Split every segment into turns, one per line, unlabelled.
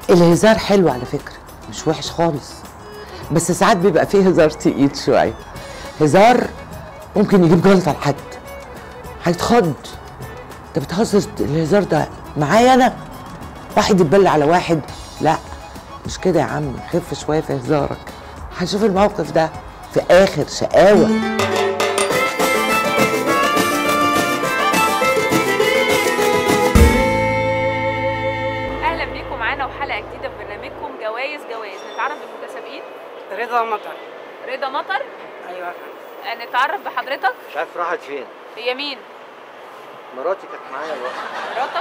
الهزار حلو على فكرة مش وحش خالص بس ساعات بيبقى فيه هزار تقيل شوية هزار ممكن يجيب جلطة لحد هيتخض انت بتهزر الهزار ده معايا انا واحد يتبلى على واحد لا مش كده يا عم خف شوية في هزارك هنشوف الموقف ده في آخر شقاوة
اهلا بيكم معانا وحلقه جديده في برنامجكم جوائز جوائز نتعرف بالمتسابقين
رضا مطر
رضا مطر
ايوه
آه، نتعرف بحضرتك
مش عارف راحت فين
هي مين
مراتي كانت معايا الوقت
مراتك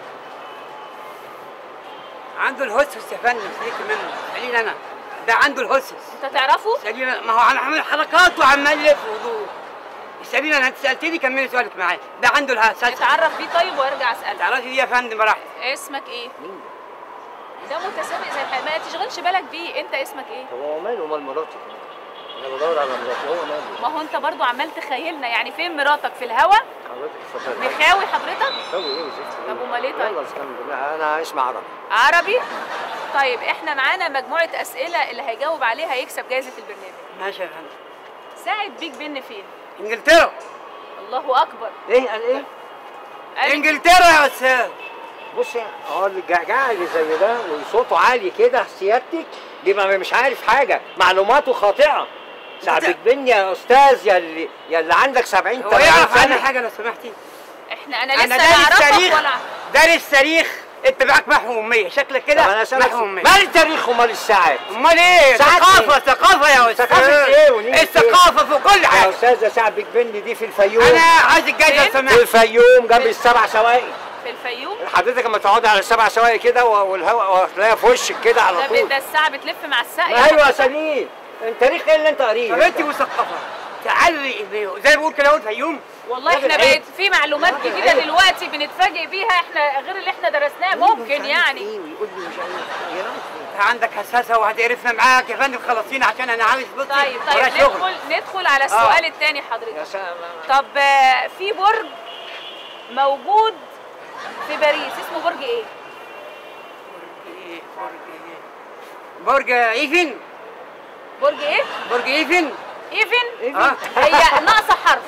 عنده الهسس يا فندم سليك منه سألين انا ده عنده الهسس
انت تعرفه
سألين أنا. ما هو انا عامل حركات وعمال يلف ودور سألين انا انت سالتني كملي سؤالك معايا ده عنده الهسس
نتعرف بيه طيب وارجع اسالك
تعرفي دي يا فندم براحتك
اسمك ايه ده متسابق زي الحقيقة ما تشغلش بالك بيه انت اسمك ايه
طب هو ماله ومال مراتي انا بدور على مراتي هو ماله
ما هو انت برضو عمال تخيلنا يعني فين مراتك في الهوا
حضرتك اتفضلي
مخاوي حضرتك
سوي ايه وزفت
طب أمال إيه طيب؟
يلا الحمد لله انا اسمي عربي
عربي طيب احنا معانا مجموعه اسئله اللي هيجاوب عليها هيكسب جائزه البرنامج
ماشي يا فندم
ساعد بيك بن فين
انجلترا
الله اكبر
ايه قال ايه
قال-
انجلترا يا استاذ
بصي هو الجعجع اللي زي ده وصوته عالي كده سيادتك بيبقى مش عارف حاجه معلوماته خاطئه ساعدك بني يا استاذ يا اللي يا اللي عندك 70
هو
80
يعرف عنها
سنه
حاجه لو سمحتي
احنا انا
انا
لسه
دارس
بعرفك
تاريخ
ولا
دارس تاريخ انت معاك محو اميه شكلك
طب انا
كده
اسالك
محو اميه
مال التاريخ ومال الساعات
امال ايه
ساعات
ثقافه
إيه؟
ثقافه يا استاذ
ثقافة إيه ونيجي
الثقافه في كل
يا
حاجه
استاذه سعد بيك بني دي في الفيوم
انا عايز الجايزه
فين؟
لو
في
سمحت
الفيوم جنب السبع سواقي
في الفيوم
حضرتك لما تقعدي على السبع سواقي كده و- والهواء وتلاقيها في وشك كده على
ده
طول
ده الساعه بتلف مع الساق
ما ايوه يا سليم التاريخ ايه اللي انت قاريه
طب انت مثقفه تعالي زي ما بقول كده اقول فيوم
والله احنا
راجل
بقت
عيب.
في معلومات
راجل
جديده
عيب.
دلوقتي بنتفاجئ بيها احنا غير اللي احنا درسناه ممكن يعني
ايه ويقول لي مش عارف يا راجل.
عندك حساسه وهتقرفنا معاك يا فندم خلصينا عشان انا عايز بصي
طيب
ورايا
طيب
شغل.
ندخل ندخل على السؤال الثاني
يا
حضرتك
سلام
طب آه، في برج موجود في باريس اسمه برج ايه؟
إيه، برج إيه؟ برج ايفن
برج ايه؟
برج ايفن
ايفن
اه
هي ناقصه حرف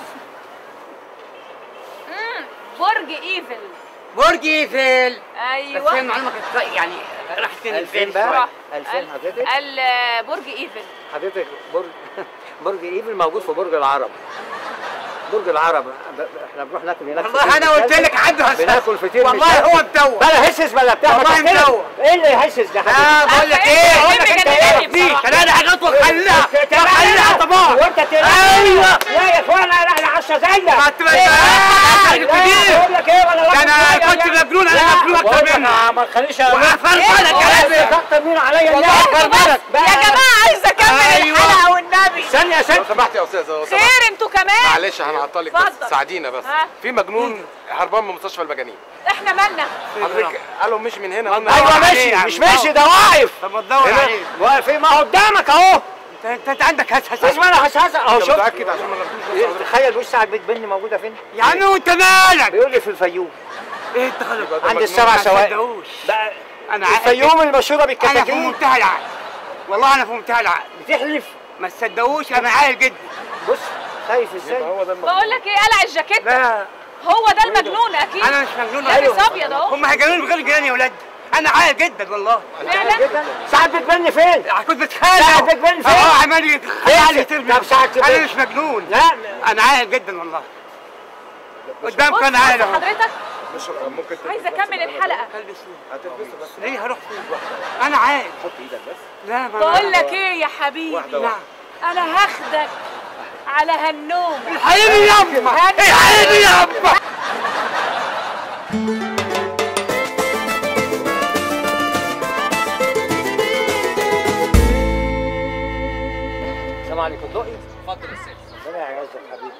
امم برج ايفل
برج ايفل بس هي
ايوه
المعلومه كانت يعني راحت فين
2000
الفين
بقى
صح.
2000
قال-
حضرتك
قال آه، برج ايفل
حضرتك برج برج ايفل موجود في برج العرب برج العرب ب- احنا بنروح ناكل هناك
والله انا قلت لك عنده حساسه
بناكل فطير
والله
مشلتت.
هو مدوق
بلا هسس بلا بتاع
والله
ما تحكي.
مدوق.
ايه اللي يهسس ده
اه
حضرتك؟
بقول لك
أنت
ايه
إيه؟
اقول لك انت
جننتني
ايه فيك
بصراحة.
انا حاجات وخليها وخليها طبعا
وانت تلعب
ايوه
لا يا اخوانا انا عشا زيك
ما انت بقى
لا،
كبير
بقول لك ايه وانا
ده
راجل
انا
صغير
كنت
يعني.
مجنون انا
لا،
مجنون
بقول
اكتر
لك
منك
ما تخليش
وعفان
إيه؟
بالك
بقول
يا
لك
ابني
اكتر مين عليا
والله
الناس
انتوا بس يا جماعه عايزه اكمل
أيوة.
الحلقه والنبي
ثانية
لو
ثانية
سمحت يا استاذ لو سمحت
خير انتوا كمان
معلش هنعطلك بس
اتفضل.
ساعدينا بس
ها؟
في مجنون هربان من مستشفى المجانين
احنا مالنا
حضرتك قالوا مش من هنا قلنا
ايوه
عليه
ماشي
يا
مش
عم.
ماشي ده واقف
طب ما تدور
هنا
عليه
واقف ايه ما هو قدامك اهو
انت انت انت عندك حساسيه
اسمع انا حساسة اهو
انت
شوف
متاكد عشان ما ناخدوش
إيه، تخيل وش ساعة بيت بني موجودة فين؟
يا عم وانت مالك
بيقول لي في الفيوم
ايه انت خلق
ده
عند
مجنون.
السبع
ما
سواق
تصدقوش.
بقى
انا عاقل
الفيوم المشهورة
انا في
بالكتاكيت
منتهى العقل والله انا في منتهى العقل
بتحلف
ما تصدقوش انا عاقل جدا
بص خايف
يبقى
ازاي؟
هو ده المجنون.
بقول لك ايه قلع الجاكيت
لا
هو ده المجنون اكيد
انا مش مجنون
لابس ابيض اهو
هم هيجنوني من غير جنان يا ولاد انا عاقل جدا والله
فعلا
جدا ساعة بيت بني فين؟
كنت بتخانق
ساعة بيت بني فين؟
اه عمال
فين؟
يتخانق
طب ساعة بيت
انا مش مجنون
لا
انا عاقل جدا والله قدامك
بص
انا
بص
عاقل اهو
حضرتك
مش ممكن تلبس
عايزه
بس
اكمل
البناطيل.
الحلقه
هتلبسه بس
ليه هروح فين انا عاقل
حط ايدك بس
لا ما
بقول لك ايه يا حبيبي
واحدة
نعم
انا هاخدك على هالنوم
الحقيقي يابا الحقيقي يابا
السلام عليكم دقي اتفضل يا سيدي ربنا يعزك حبيبي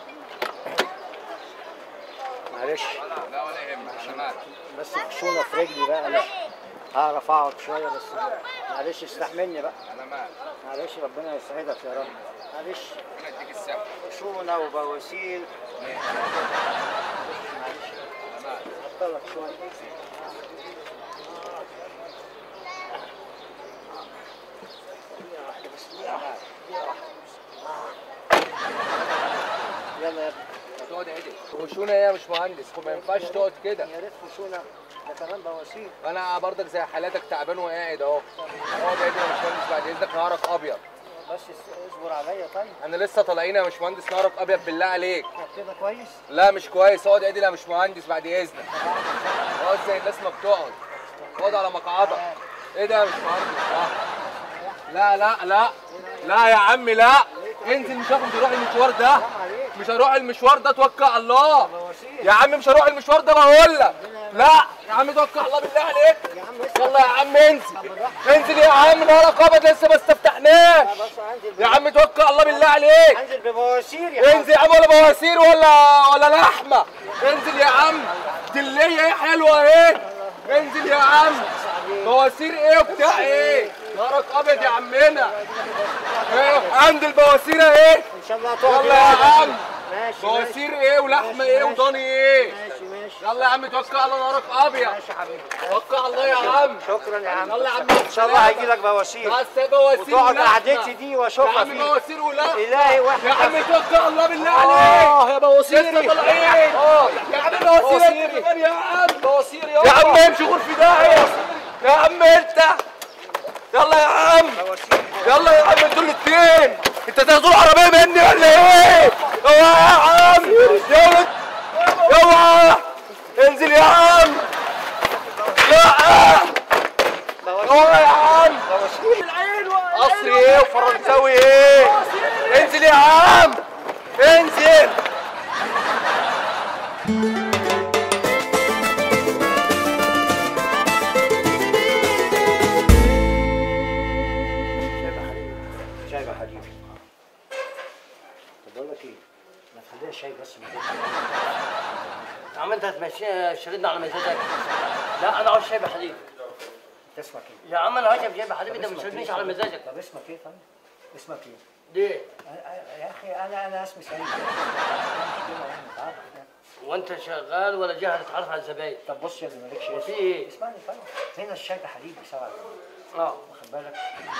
معلش
لا ولا يهمك عشان
بس خشونه في رجلي بقى مش هعرف اقعد شويه بس معلش استحملني بقى
انا مال
معلش ربنا يسعدك يا رب معلش
ربنا يديك الصحه
خشونه وبواسير معلش اعطلك شويه يلا يا ابني
تقعد عدل وشونا ايه يا مش مهندس ما ينفعش تقعد كده
يا ريت خشونه ده كمان بواسير
انا برضك زي حالاتك تعبان وقاعد اهو اقعد عدل يا مش مهندس بعد اذنك نهارك ابيض
بس اصبر عليا طيب
انا لسه طالعين يا مش مهندس نهارك ابيض بالله عليك
كده كويس
لا مش كويس اقعد عدل يا مش مهندس بعد اذنك اقعد زي الناس ما بتقعد اقعد على مقعدك ايه ده يا مش مهندس صح لا لا لا لا يا عم لا انزل مش هاخد تروح المشوار ده مش هروح المشوار ده توكل على الله يا عم مش هروح المشوار ده بقول لك لا يا عم توكل على الله بالله عليك يلا يا عم انزل انزل يا عم نهارك ابيض لسه ما استفتحناش
بس انزل
يا عم توكل على الله بالله عليك
انزل ببواسير يا
انزل يا عم ولا بواسير ولا ولا لحمه انزل يا عم دليه ايه حلوه ايه انزل يا عم بواسير ايه وبتاع ايه نهارك ابيض يا عمنا ايه عند البواسير ايه
ان شاء الله تقعد
يلا يا عم
ماشي ماشي
بواسير ايه ولحمه ايه وضاني ايه
ماشي ماشي
يلا يا عم توكل على نهارك ابيض
ماشي يا حبيبي
توكل على الله يا عم
شكرا يا عم
يلا يا عم
ان شاء الله هيجي لك بواسير
بس بواسير
وتقعد
ولحمة.
قعدتي دي
يا
واشوفها
عم
فيك
بواسير ولحمه
الهي واحد
يا عم توكل على الله بالله
اه
عليك
يا بواسيري
لسه طالعين يا عم بواسير انت كمان يا عم
بواسير
يا عم امشي غور في داهيه يا عم انت يلا يا عم يلا يا عم انتوا الاثنين انت تاخدوا العربيه مني ولا ايه؟ اوعى يا عم يا ولد اوعى انزل يا عم لا اوعى يا عم قصري ايه وفرنساوي ايه؟ انزل يا عم انزل
شايب يا حبيبي شايب يا حبيبي طب بقول لك ايه ما تخليها شاي بس من غير
يا عم انت هتمشي شريطنا على مزاجك لا انا عاوز شاي بحليب
انت اسمك ايه؟
يا عم انا عاوز شاي بحليب انت
طب
ما
اسمك
تشربنيش
إيه؟
على مزاجك
طب اسمك ايه طيب؟ اسمك ايه؟
ليه؟
أنا- أنا- يا اخي انا انا اسمي سعيد مش مشكله يعني تعرف يعني.
وانت شغال ولا جاهل تتعرف على الزباين
طب بص يا ابني مالكش
وفي
اسم
ايه؟
اسمعني طيب هنا الشاي بحليب ب 7 جنيه
اه
واخد بالك؟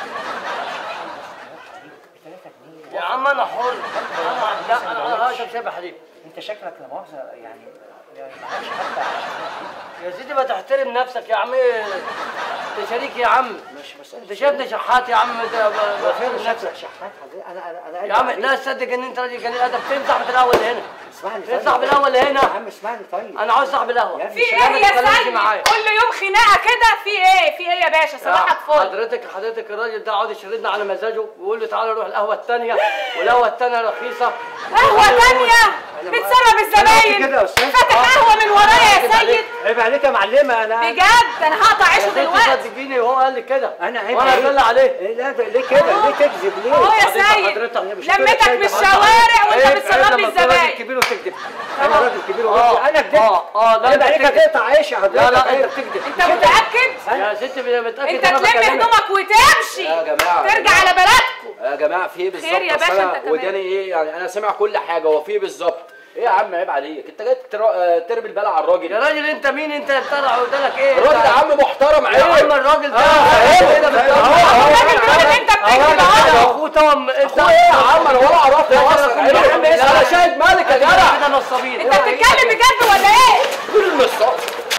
ب 3 جنيه
يا عم انا حر انا لا انا انا هشرب شاي بحليب
انت شكلك لا مؤاخذه يعني يعني معكش حتى عشان
يا سيدي ما تحترم نفسك يا عم انت شريك يا عم
مش بس
انت شايفني شحات يا عم انت ما- ما
فين
تحترم
شكلك
نفسك
شحات حضرتك انا انا انا
يا عم لا تصدق ان انت راجل قليل ادب فين صاحب القهوه اللي هنا؟
اسمعني
فين
طيب.
صاحب القهوه اللي
يا
هنا؟
عم اسمعني طيب
انا عاوز صاحب القهوه
يا
في
ابني
لا، ما
ايه يا
تتكلمش
سيدي
معايا.
كل يوم خناقه كده في ايه في ايه يا باشا صباحك فل
حضرتك حضرتك الراجل ده عاوز يشردنا على مزاجه ويقول له تعالى نروح القهوه الثانيه والقهوه الثانيه رخيصه
قهوه تانية بتسرب الزباين
كده يا أستاذ.
فاتح قهوه من ورايا يا سيد
عيب عليك يا معلمه انا
بجد انا هقطع عيشه
يا ست
دلوقتي
صدقيني وهو قال لي كده
انا عيب
وانا
عليك.
ادل عليه
إيه لا ده- ليه كده ليه تكذب ليه
اهو يا
حضرتك-
سيد
حضرتك.
مش كده
لمتك
شايفة
من
حضرتك.
الشوارع وانت
عيب-
بتسرب
عيب
لي
لما تكون راجل
الزباين
كبير وتكذب
انا راجل كبير
اه
وراجل انا كدبت
اه اه لا
عيب
انت
عليك
بتكذب
هتقطع عيش يا حضرتك
لا لا
عيب.
انت بتكذب
انت متاكد
يا ست متاكد
انت
أنا
تلم
بكلمك.
هدومك وتمشي
يا جماعة
ترجع على بلدكم
يا جماعه في ايه بالظبط
خير يا
أصل
باشا
أنا
انت كمان.
وداني ايه يعني انا سامع كل حاجه هو في ايه بالظبط ايه يا عم عيب عليك انت جاي تر- آه، ترمي البلا على
يا
الراجل
راجل انت مين انت بتطلع ودانك ايه
الراجل يا عم محترم
يا عم
عيب
الراجل ده
عيب.
ايه ده بتطلع
الراجل بيقول ان انت بتكذب اهو
اخوه توم انت
اخويا ايه يا عم انا ولا عرفت اصلا عيب
يا عم
لا انا
اسمع.
شاهد مالك يا جدع
كده نصابين
انت بتتكلم بجد ولا ايه
كل المصاب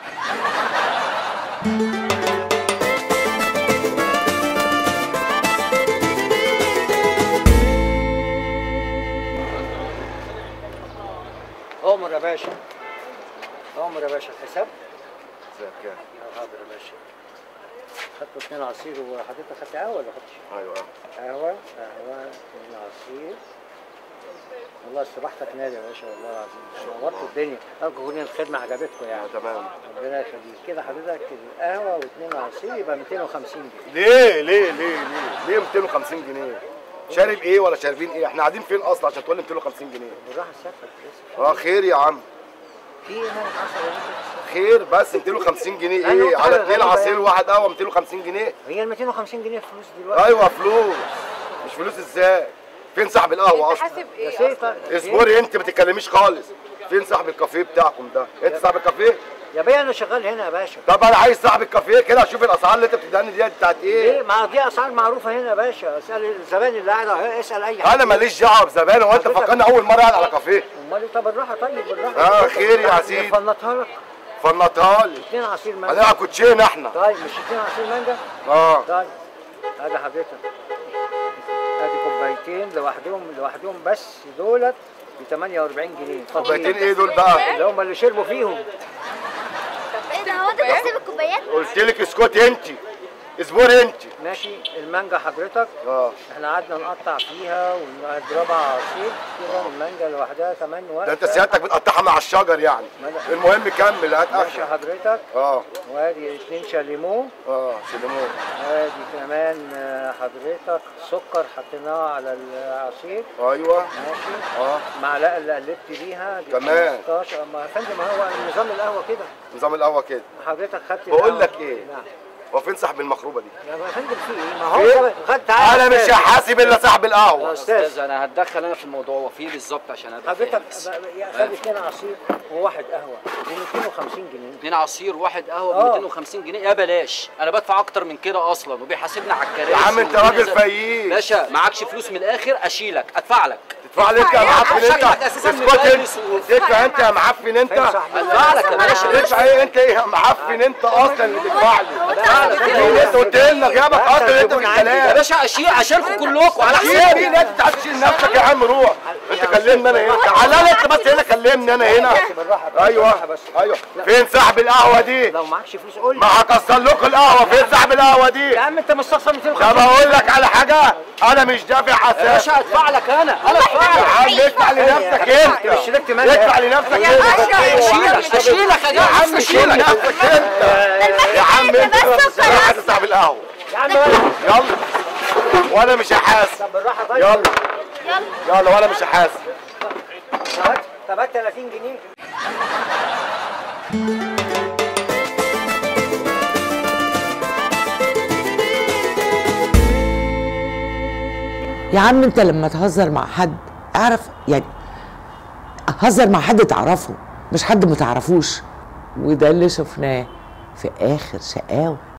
امر يا باشا امر يا باشا الحساب
ازيك كام؟
يا حاضر يا باشا خدتوا اثنين عصير وحضرتك خدت قهوه ولا خدتش؟
ايوه
قهوه قهوه اثنين عصير والله استراحتك نادي يا باشا والله العظيم نورتوا الدنيا ارجو تكون الخدمه عجبتكم يعني
تمام
ربنا يخليك كده حضرتك القهوه واثنين عصير يبقى 250 جنيه
ليه ليه ليه ليه ليه 250 جنيه شارب ايه ولا شاربين ايه احنا قاعدين فين اصلا عشان تقول لي 250 جنيه
بالراحه سيادتك بس
اه خير يا عم
في ايه مالك حصل يا باشا؟
خير بس 250 جنيه
أيوة،
ايه
حاجة
على اتنين
غريبة
عصير
يعني.
واحد قهوه 250 جنيه
هي ال 250 جنيه فلوس دلوقتي
ايوه فلوس مش فلوس ازاي فين صاحب القهوه اصلا
حاسب
يا
ايه
سيدي طيب.
اصبري انت ما تتكلميش خالص فين صاحب الكافيه بتاعكم ده انت صاحب الكافيه
يا بيه انا شغال هنا يا باشا
طب انا عايز صاحب الكافيه كده اشوف الاسعار اللي انت بتدهني دي بتاعت
ليه
ايه
ما دي اسعار معروفه هنا يا باشا اسال الزبائن اللي قاعد اهي، اسال اي حد
انا ماليش دعوه بزبائن هو انت
حضرتك-
فكرني اول مره قاعد على كافيه
امال إيه؟ طب بالراحه طيب بالراحه
اه خير يا سيدي
فنطها لك
فنطها لي
اتنين عصير مانجا
هنلعب كوتشينه احنا
طيب مش اتنين عصير مانجا
اه
طيب ادي حضرتك ادي كوبايتين لوحدهم لوحدهم بس دولت ب 48 جنيه اتفضل.
كوبايتين ايه دول بقى
اللي هم اللي شربوا فيهم
ايه ده هو انت بتحسب الكوبايات؟
قلت لك اسكتي انت اصبري انت
ماشي المانجا حضرتك
اه
احنا قعدنا نقطع فيها ونضربها عصير كده المانجا لوحدها كمان وقت
ده انت سيادتك بتقطعها مع الشجر يعني المهم كمل هات
ماشي
اخر
حضرتك
اه
وادي اتنين شاليمو
اه سليمون
ادي كمان آه، حضرتك سكر حطيناه على العصير
ايوه
ماشي
اه
معلقه اللي قلبت بيها دي
كمان.
15 اما يا فندم هو نظام القهوه كده
نظام القهوه كده
حضرتك خدت
بقول
القهوة.
لك ايه؟
نعم
هو فين صاحب المخروبه دي
يا فندم في ايه ما هو
إيه؟
ده- خد تعالى
انا مش هحاسب الا صاحب
يا
القهوه
استاذ انا هتدخل انا في الموضوع وفيه بالظبط عشان ابقى
حضرتك
فاهم بس.
ب- يا خد اثنين عصير وواحد قهوه ب 250 جنيه
اتنين عصير واحد قهوه
آه.
ب 250 جنيه يا بلاش انا بدفع اكتر من كده اصلا وبيحاسبنا على الكراسي
يا عم انت
والدنيا
راجل
زي-
فقير
باشا معكش فلوس من الاخر اشيلك ادفع لك
تدفع لي انت يا معفن انت
شكلك أساساً
اسكت انت
مفلس و-
تدفع انت يا معفن انت
فين صاحب
ادفع لك يا باشا
تدفع ايه انت ايه يا معفن انت اصلا اللي تدفع لي
هو انت
ادفع لك
مين
كده.
انت قلت لك يا بقى اصلا انت في
يا
الكلام
باشا اشيل عشانكم كلكم على
شيل
حسابي
مين انت تعال تشيل نفسك يا عم روح انت كلمني انا هنا تعالى انت بس هنا كلمني انا هنا
بالراحه
ايوه
بالراحة بس
ايوه فين صاحب القهوه دي
لو معكش فلوس قول لي
ما هكسر لكم القهوه فين صاحب القهوه دي
يا عم انت مستخسر
طب
250
اقول لك على حاجه انا مش دافع
يا
حساب
باشا ادفع لك انا انا ادفع
يا
لك
عم ادفع لنفسك انت
مش شركت مانجا
ادفع لنفسك
يا
انت
باشا،
اشيلك اشيلك يا
يا عم
جماعه
شيل
اشيلك
نفسك انت يا عم انت
بس سكر
روح
بس.
صاحب القهوه
يا عم
يلا وانا مش هحاسب
طب بالراحه طيب
يلا
يلا
يلا وانا مش هحاسب
طب هات- طب هات 30 جنيه
يا عم انت لما تهزر مع حد اعرف يعني هزر مع حد تعرفه مش حد ما تعرفوش وده اللي شفناه في اخر شقاوه